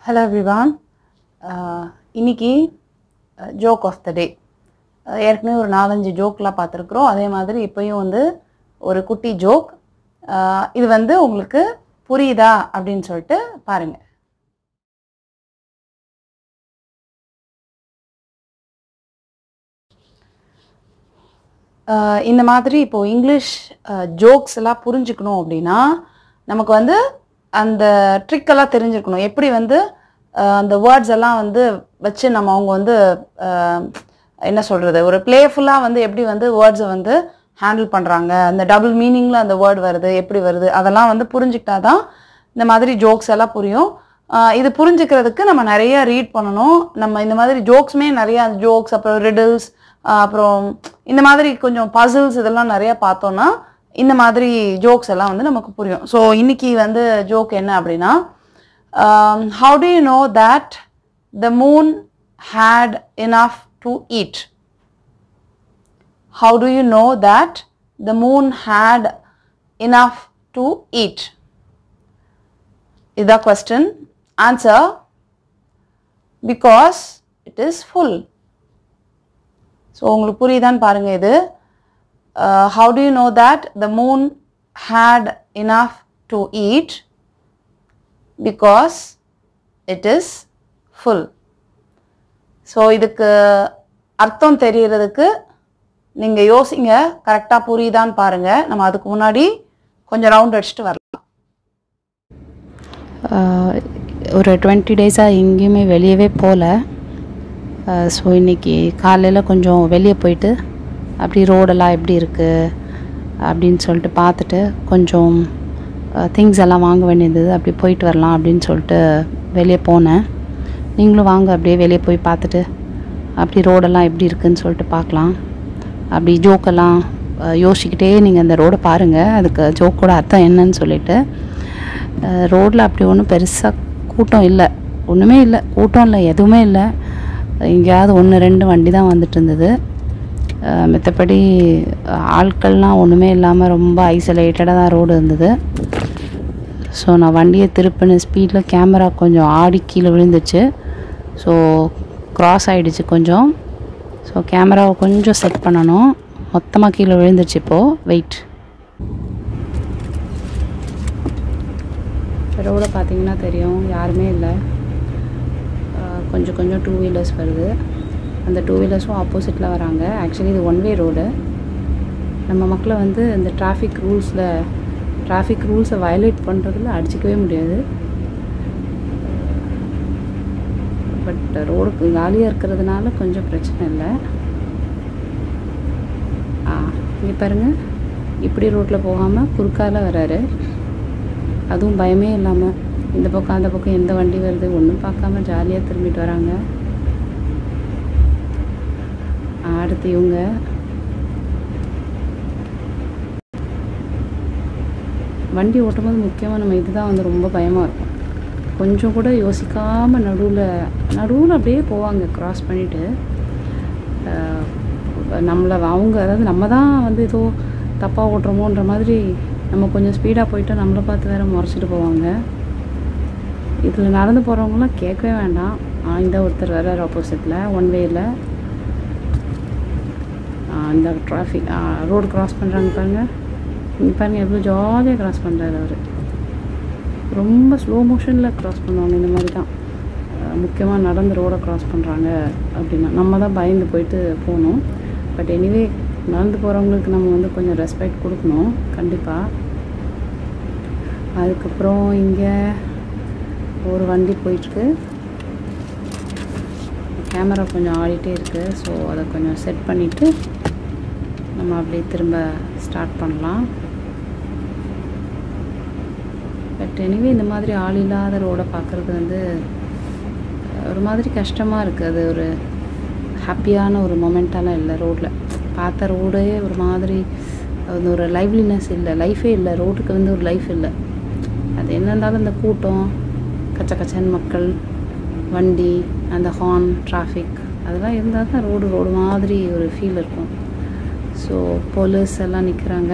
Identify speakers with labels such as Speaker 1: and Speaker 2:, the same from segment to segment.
Speaker 1: hello everyone இன்னைக்கு joke of the day ஏற்கனவே ஒரு நாலஞ்சு ஜோக்லாம் பார்த்துருக்குறோம் அதே மாதிரி இப்போயும் வந்து ஒரு குட்டி ஜோக் இது வந்து உங்களுக்கு புரியுதா அப்படின்னு சொல்லிட்டு பாருங்க ஆஹ் இந்த மாதிரி இப்போ இங்கிலீஷ் ஜோக்ஸ் எல்லாம் புரிஞ்சுக்கணும் அப்படின்னா நமக்கு வந்து அந்த ட்ரிக் எல்லாம் தெரிஞ்சிருக்கணும் எப்படி வந்து ஆஹ் அந்த வேர்ட்ஸ் எல்லாம் வந்து வச்சு நம்ம அவங்க வந்து ஆஹ் என்ன சொல்றது ஒரு பிளேஃபுல்லாக வந்து எப்படி வந்து வேர்ட்ஸை வந்து ஹேண்டில் பண்ணுறாங்க அந்த டபுள் மீனிங்கில் அந்த வேர்ட் வருது எப்படி வருது அதெல்லாம் வந்து புரிஞ்சுக்கிட்டா தான் இந்த மாதிரி ஜோக்ஸ் எல்லாம் புரியும் ஆஹ் இது புரிஞ்சுக்கிறதுக்கு நம்ம நிறைய ரீட் பண்ணணும் நம்ம இந்த மாதிரி ஜோக்ஸுமே நிறைய ஜோக்ஸ் அப்புறம் ரிடில்ஸ் அப்புறம் இந்த மாதிரி கொஞ்சம் பசில்ஸ் இதெல்லாம் நிறைய பார்த்தோம்னா இந்த மாதிரி ஜோக்ஸ் எல்லாம் வந்து நமக்கு புரியும் ஸோ இன்னைக்கு வந்து ஜோக் என்ன அப்படின்னா how do you know that the moon had enough to eat how do you know that the moon had enough to eat is the question answer because it is full so உங்களுக்கு புரியுதான்னு பாருங்க இது how do you know that the moon had enough to eat because it is full so இதுக்கு அர்த்தம் தெரியறதுக்கு நீங்கள் யோசிங்க கரெக்டாக புரியுதான்னு பாருங்கள் நம்ம அதுக்கு முன்னாடி கொஞ்சம் ரவுண்ட் அடிச்சுட்டு வரலாம்
Speaker 2: ஆஹ் ஒரு டுவெண்ட்டி டேஸாக எங்கேயுமே வெளியவே போகல ஸோ இன்றைக்கி காலையில் கொஞ்சம் வெளியே போயிட்டு அப்படி ரோடெல்லாம் எப்படி இருக்குது அப்படின்னு சொல்லிட்டு பார்த்துட்டு கொஞ்சம் திங்ஸ் எல்லாம் வாங்க வேண்டியது அப்படி போயிட்டு வரலாம் அப்படின்னு சொல்லிட்டு வெளியே போனேன் நீங்களும் வாங்க அப்படியே வெளியே போய் பார்த்துட்டு அப்படி ரோடெல்லாம் எப்படி இருக்குன்னு சொல்லிட்டு பார்க்கலாம் அப்படி ஜோக்கெல்லாம் அஹ், யோசிக்கிட்டே நீங்கள் அந்த ரோடை பாருங்கள் அதுக்கு ஜோக்கோட அர்த்தம் என்னன்னு சொல்லிட்டு ரோட்டில் அப்படி ஒன்றும் பெருசாக கூட்டம் இல்லை ஒன்றுமே இல்லை கூட்டம் இல்லை எதுவுமே இல்லை எங்கேயாவது ஒன்று ரெண்டு வண்டி தான் வந்துட்டு இருந்தது அஹ், மத்தபடி அஹ், ஆட்கள்லாம் ஒன்றுமே இல்லாமல் ரொம்ப ஐசோலேட்டடாக தான் ரோடு இருந்தது ஸோ நான் வண்டியை திருப்பின ஸ்பீடில் கேமரா கொஞ்சம் ஆடி கீழே விழுந்துச்சு ஸோ க்ராஸ் ஆகிடுச்சு கொஞ்சம் ஸோ கேமராவை கொஞ்சம் செட் பண்ணணும் மொத்தமாக கீழே விழுந்துச்சு இப்போது வெயிட் ரோடை பார்த்தீங்கன்னா தெரியும் யாருமே இல்லை ஆஹ் கொஞ்சம் கொஞ்சம் டூ வீலர்ஸ் வருது அந்த டூ வீலர்ஸும் ஆப்போசிட்டில் வராங்க ஆக்சுவலி இது ஒன் வே ரோடு நம்ம மக்களை வந்து இந்த டிராஃபிக் ரூல்ஸில் டிராஃபிக் ரூல்ஸை வயலேட் பண்ணுறதுல அடிச்சிக்கவே முடியாது பட் ரோடு காலியாக இருக்கிறதுனால கொஞ்சம் பிரச்சனை இல்லை ஆ இங்கே பாருங்கள் இப்படி ரோட்டில் போகாமல் குறுக்கால வராரு அதுவும் பயமே இல்லாமல் இந்த பக்கம் அந்த பக்கம் எந்த வண்டி வருது ஒன்றும் பார்க்காம ஜாலியாக திரும்பிட்டு வராங்க ஆ, அடுத்து இவங்க வண்டி ஓட்டும்போது முக்கியமாக நம்ம இதுதான் வந்து ரொம்ப பயமாக இருக்கும் கொஞ்சம் கூட யோசிக்காமல் நடுவில் நடுவில் அப்படியே போவாங்க க்ராஸ் பண்ணிவிட்டு நம்மளை அவங்க அதாவது நம்ம தான் வந்து ஏதோ தப்பாக ஓட்டுறோமோன்ற மாதிரி நம்ம கொஞ்சம் ஸ்பீடாக போயிட்டு நம்மளை பார்த்து வேற முறைச்சிட்டு போவாங்க இதில் நடந்து போகிறவங்களாம் கேட்கவே வேண்டாம் ஆ, இந்த ஒருத்தர் வேற ஆப்போசிட்டில் ஒன் வேயில் இந்த டிராஃபிக் ரோடு கிராஸ் பண்ணுறாங்க பாருங்கள் இங்கே பாருங்கள் எவ்வளோ ஜாலியாக கிராஸ் பண்ணுறாரு அவர் ரொம்ப ஸ்லோ மோஷனில் கிராஸ் பண்ணுவாங்க இந்த மாதிரி தான் முக்கியமாக நடந்து ரோடை கிராஸ் பண்ணுறாங்க அப்படின்னா நம்ம தான் பயந்து போயிட்டு போகணும் பட் எனிவே நடந்து போகிறவங்களுக்கு நம்ம வந்து கொஞ்சம் ரெஸ்பெக்ட் கொடுக்கணும் கண்டிப்பாக அதுக்கப்புறம் இங்கே ஒரு வண்டி போயிட்டுருக்கு கேமரா கொஞ்சம் ஆடிட்டே இருக்குது ஸோ அதை கொஞ்சம் செட் பண்ணிவிட்டு நம்ம அப்படியே திரும்ப ஸ்டார்ட் பண்ணலாம் பட் எனிவே இந்த மாதிரி ஆள் இல்லாத ரோடை பார்க்குறது வந்து ஒரு மாதிரி கஷ்டமாக இருக்குது அது ஒரு ஹாப்பியான ஒரு மொமெண்ட்டாலாம் இல்லை ரோட்டில் பார்த்த ரோடே ஒரு மாதிரி அது ஒரு லைவ்லினஸ் இல்லை லைஃபே இல்லை ரோட்டுக்கு வந்து ஒரு லைஃப் இல்லை அது என்ன இருந்தாலும் இந்த கூட்டம் கச்ச கச்சன் மக்கள் வண்டி அந்த ஹார்ன் டிராஃபிக் அதெல்லாம் இருந்தால் தான் ரோடு ரோடு மாதிரி ஒரு ஃபீல் இருக்கும் ஸோ போலீஸ் எல்லாம் நிற்கிறாங்க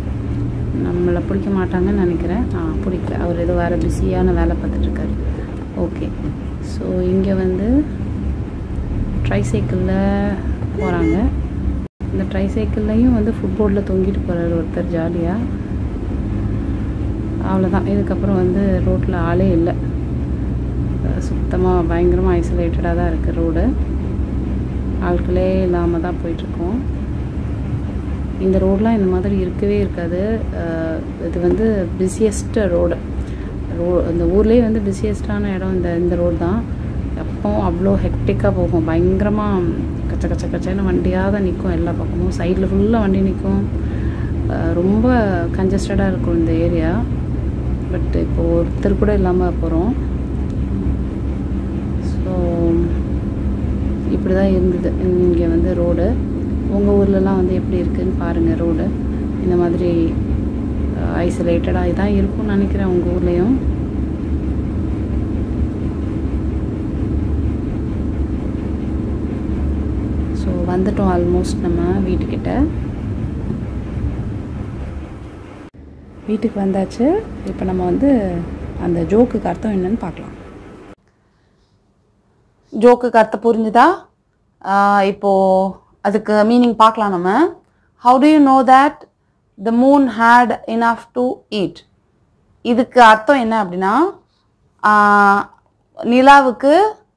Speaker 2: நம்மளை பிடிக்க மாட்டாங்கன்னு நினைக்கிறேன் ஆ பிடிக்கல அவர் ஏதோ வேறு பிஸியான வேலை பார்த்துட்ருக்காரு ஓகே ஸோ இங்கே வந்து ட்ரைசைக்கிளில் போகிறாங்க இந்த ட்ரைசைக்கிள்லையும் வந்து ஃபுட்போர்டில் தொங்கிட்டு போகிறாரு ஒருத்தர் ஜாலியாக அவ்வளோதான் இதுக்கப்புறம் வந்து ரோட்டில் ஆளே இல்லை சுத்தமாக பயங்கரமாக ஐசோலேட்டடாக தான் இருக்குது ரோடு ஆட்களே இல்லாமல் தான் போயிட்டுருக்கோம் இந்த ரோடெலாம் இந்த மாதிரி இருக்கவே இருக்காது அஹ் இது வந்து பிஸியஸ்ட் ரோடு ரோ இந்த ஊர்லேயே வந்து பிஸியஸ்டான இடம் இந்த இந்த ரோடு தான் எப்பவும் அவ்வளோ ஹெக்டிக்காக போகும் பயங்கரமாக கச்ச கச்ச கச்சன்னு வண்டியாக தான் நிற்கும் எல்லா பக்கமும் சைடில் ஃபுல்லாக வண்டி நிற்கும் ரொம்ப கன்ஜஸ்டடாக இருக்கும் இந்த ஏரியா பட் இப்போ ஒருத்தர் கூட இல்லாமல் போகிறோம் ஸோ இப்படி தான் இருந்தது இங்கே வந்து ரோடு உங்கள் ஊர்லலாம் வந்து எப்படி இருக்குன்னு பாருங்கள் ரோடு இந்த மாதிரி ஐசோலேட்டடாக தான் இருக்கும்னு நினைக்கிறேன் உங்கள் ஊர்லேயும் ஸோ வந்துட்டோம் ஆல்மோஸ்ட் நம்ம வீட்டுக்கிட்ட வீட்டுக்கு வந்தாச்சு இப்போ நம்ம வந்து அந்த ஜோக்குக்கு அர்த்தம் என்னன்னு பார்க்கலாம்
Speaker 1: ஜோக்குக்கு அர்த்தம் புரிஞ்சுதா ஆஹ் இப்போ அதுக்கு மீனிங் பார்க்கலாம் நம்ம how do you know that the moon had enough to eat இதுக்கு அர்த்தம் என்ன அப்படின்னா ஆஹ் நிலாவுக்கு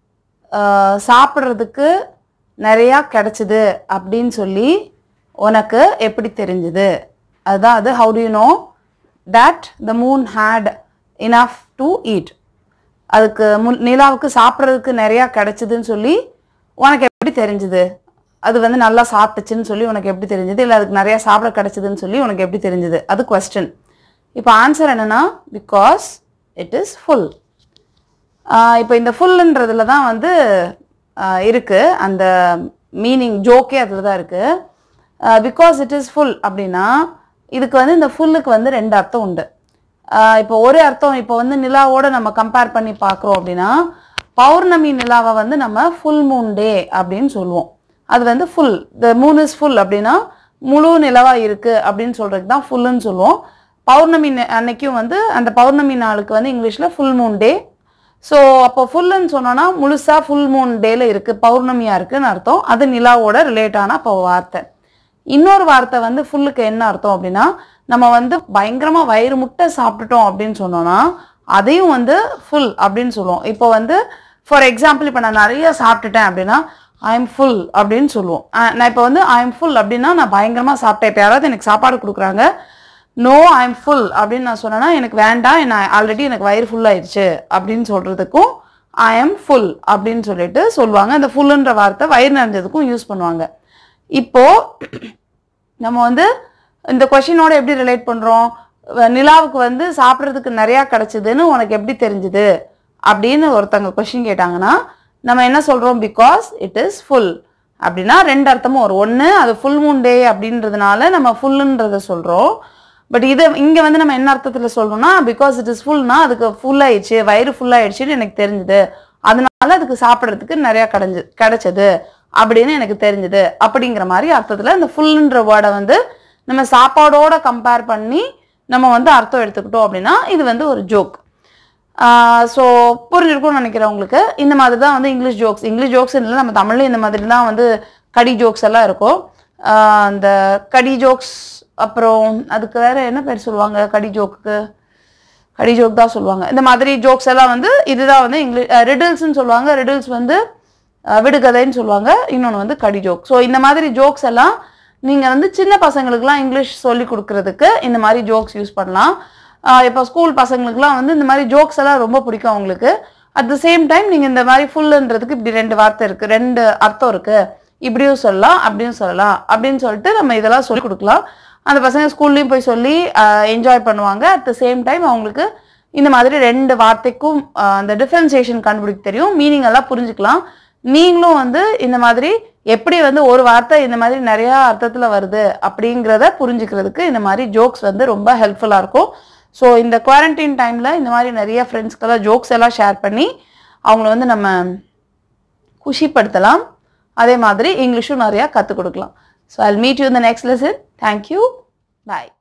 Speaker 1: ஆஹ் சாப்பிட்றதுக்கு நிறையா கிடைச்சிது அப்படின்னு சொல்லி உனக்கு எப்படி தெரிஞ்சுது அதுதான் அது how do you know that the moon had enough to eat அதுக்கு முன் நிலாவுக்கு சாப்பிட்றதுக்கு நிறையா கிடைச்சிதுன்னு சொல்லி உனக்கு எப்படி தெரிஞ்சுது அது வந்து நல்லா சாப்பிட்டுச்சுன்னு சொல்லி உனக்கு எப்படி தெரிஞ்சுது இல்லை அதுக்கு நிறையா சாப்பிட கிடைச்சிதுன்னு சொல்லி உனக்கு எப்படி தெரிஞ்சுது அது கொஸ்டின் இப்போ ஆன்சர் என்னன்னா பிகாஸ் இட் இஸ் ஃபுல் இப்போ இந்த ஃபுல்லுன்றதுல தான் வந்து ஆஹ் இருக்கு அந்த மீனிங் ஜோக்கே அதில் தான் இருக்கு பிகாஸ் இட் இஸ் ஃபுல் அப்படின்னா இதுக்கு வந்து இந்த ஃபுல்லுக்கு வந்து ரெண்டு அர்த்தம் உண்டு ஆஹ் இப்போ ஒரு அர்த்தம் இப்போ வந்து நிலாவோட நம்ம கம்பேர் பண்ணி பார்க்குறோம் அப்படின்னா பௌர்ணமி நிலாவை வந்து நம்ம ஃபுல் மூன் டே அப்படின்னு சொல்லுவோம் அது வந்து full the moon is full அப்படின்னா முழு நிலவா இருக்கு அப்படின்னு சொல்றதுக்கு தான் ஃபுல்லுன்னு சொல்லுவோம் பௌர்ணமி நே- அன்னைக்கும் வந்து அந்த பௌர்ணமி நாளுக்கு வந்து இங்கிலீஷில் ஃபுல் மூன் டே ஸோ அப்போ ஃபுல்லுன்னு சொன்னோன்னா முழுசா ஃபுல் மூன் டேல இருக்கு பௌர்ணமியா இருக்குன்னு அர்த்தம் அது நிலாவோட ரிலேட் ஆன அப்போ வார்த்தை இன்னொரு வார்த்தை வந்து ஃபுல்லுக்கு என்ன அர்த்தம் அப்படின்னா நம்ம வந்து பயங்கரமா வயிறு முட்டை சாப்பிட்டுட்டோம் அப்படின்னு சொன்னோம்னா அதையும் வந்து ஃபுல் அப்படின்னு சொல்லுவோம் இப்போ வந்து ஃபார் எக்ஸாம்பிள் இப்போ நான் நிறைய சாப்பிட்டுட்டேன் அப்படின்னா ஐ எம் ஃபுல் அப்படின்னு சொல்லுவோம் அஹ் நான் இப்போ வந்து ஐ எம் ஃபுல் அப்படின்னா நான் பயங்கரமா சாப்பிட்டேன் இப்போ யாராவது எனக்கு சாப்பாடு கொடுக்குறாங்க நோ ஐ எம் ஃபுல் அப்படின்னு நான் சொன்னேன்னா எனக்கு வேண்டாம் என்ன ஆல்ரெடி எனக்கு வயிறு ஃபுல் ஆயிடுச்சு அப்படின்னு சொல்றதுக்கும் ஐ எம் ஃபுல் அப்படின்னு சொல்லிட்டு சொல்லுவாங்க அந்த ஃபுல்லுன்ற வார்த்தை வயிறு நிறைஞ்சதுக்கும் யூஸ் பண்ணுவாங்க இப்போ நம்ம வந்து இந்த கொஷினோட எப்படி ரிலேட் பண்றோம் வ- நிலாவுக்கு வந்து சாப்பிட்றதுக்கு நிறையா கிடைச்சதுன்னு உனக்கு எப்படி தெரிஞ்சுது அப்படின்னு ஒருத்தங்க கொஷின் கேட்டாங்கன்னா நம்ம என்ன சொல்றோம் பிகாஸ் இட் இஸ் ஃபுல் அப்படின்னா ரெண்டு அர்த்தமும் வரும் ஒன்று அது ஃபுல் மூன் டே அப்படின்றதுனால நம்ம ஃபுல்லுன்றத சொல்றோம் பட் இது இங்க வந்து நம்ம என்ன அர்த்தத்துல சொல்றோம்னா பிகாஸ் இட் இஸ் ஃபுல்னா அதுக்கு ஃபுல் ஆயிடுச்சு வயிறு ஃபுல் ஆயிடுச்சுன்னு எனக்கு தெரிஞ்சுது அதனால அதுக்கு சாப்பிட்றதுக்கு நிறைய கிடைஞ்சு கிடைச்சது அப்படின்னு எனக்கு தெரிஞ்சுது அப்படிங்கிற மாதிரி அர்த்தத்துல இந்த ஃபுல்ன்ற வேர்டை வந்து நம்ம சாப்பாடோட கம்பேர் பண்ணி நம்ம வந்து அர்த்தம் எடுத்துக்கிட்டோம் அப்படின்னா இது வந்து ஒரு ஜோக் ஸோ புரிஞ்சிருக்கும்னு நினைக்கிறேன் உங்களுக்கு இந்த மாதிரி தான் வந்து இங்கிலீஷ் ஜோக்ஸ் இங்கிலீஷ் ஜோக்ஸ் இல்லை நம்ம தமிழ்லையும் இந்த மாதிரி தான் வந்து கடி ஜோக்ஸ் எல்லாம் இருக்கும் ஆஹ் அந்த கடி ஜோக்ஸ் அப்புறம் அதுக்கு வேற என்ன பேர் சொல்லுவாங்க கடி ஜோக்குக்கு கடி ஜோக் தான் சொல்லுவாங்க இந்த மாதிரி ஜோக்ஸ் எல்லாம் வந்து இதுதான் வந்து இங்கிலீஷ் ரிடில்ஸ்னு சொல்லுவாங்க ரிடில்ஸ் வந்து அஹ், விடுகதைன்னு சொல்லுவாங்க இன்னொன்று வந்து கடி ஜோக் ஸோ இந்த மாதிரி ஜோக்ஸ் எல்லாம் நீங்கள் வந்து சின்ன பசங்களுக்குலாம் இங்கிலீஷ் சொல்லி கொடுக்கறதுக்கு இந்த மாதிரி ஜோக்ஸ் யூஸ் பண்ணலாம் அஹ், இப்போ ஸ்கூல் பசங்களுக்குலாம் வந்து இந்த மாதிரி ஜோக்ஸ் எல்லாம் ரொம்ப பிடிக்கும் அவங்களுக்கு அட் த சேம் டைம் நீங்கள் இந்த மாதிரி ஃபுல்லுன்றதுக்கு இப்படி ரெண்டு வார்த்தை இருக்குது ரெண்டு அர்த்தம் இருக்குது இப்படியும் சொல்லலாம் அப்படியும் சொல்லலாம் அப்படின்னு சொல்லிட்டு நம்ம இதெல்லாம் சொல்லி கொடுக்கலாம் அந்த பசங்க ஸ்கூல்லையும் போய் சொல்லி என்ஜாய் பண்ணுவாங்க அட் த சேம் டைம் அவங்களுக்கு இந்த மாதிரி ரெண்டு வார்த்தைக்கும் ஆஹ், அந்த டிஃபரன்சியேஷன் கண்டுபிடிக்க தெரியும் மீனிங் எல்லாம் புரிஞ்சுக்கலாம் நீங்களும் வந்து இந்த மாதிரி எப்படி வந்து ஒரு வார்த்தை இந்த மாதிரி நிறைய அர்த்தத்துல வருது அப்படிங்கிறத புரிஞ்சுக்கிறதுக்கு இந்த மாதிரி ஜோக்ஸ் வந்து ரொம்ப ஹெல்ப்ஃபுல்லா இருக்கும் ஸோ இந்த குவாரண்டைன் டைம்ல இந்த மாதிரி நிறைய ஃப்ரெண்ட்ஸ்க்கெல்லாம் ஜோக்ஸ் எல்லாம் ஷேர் பண்ணி அவங்கள வந்து நம்ம குஷிப்படுத்தலாம் அதே மாதிரி இங்கிலீஷும் நிறையா கற்றுக் கொடுக்கலாம் ஸோ ஐ மீட் யூ இந்த நெக்ஸ்ட் லெசன் தேங்க்யூ பாய்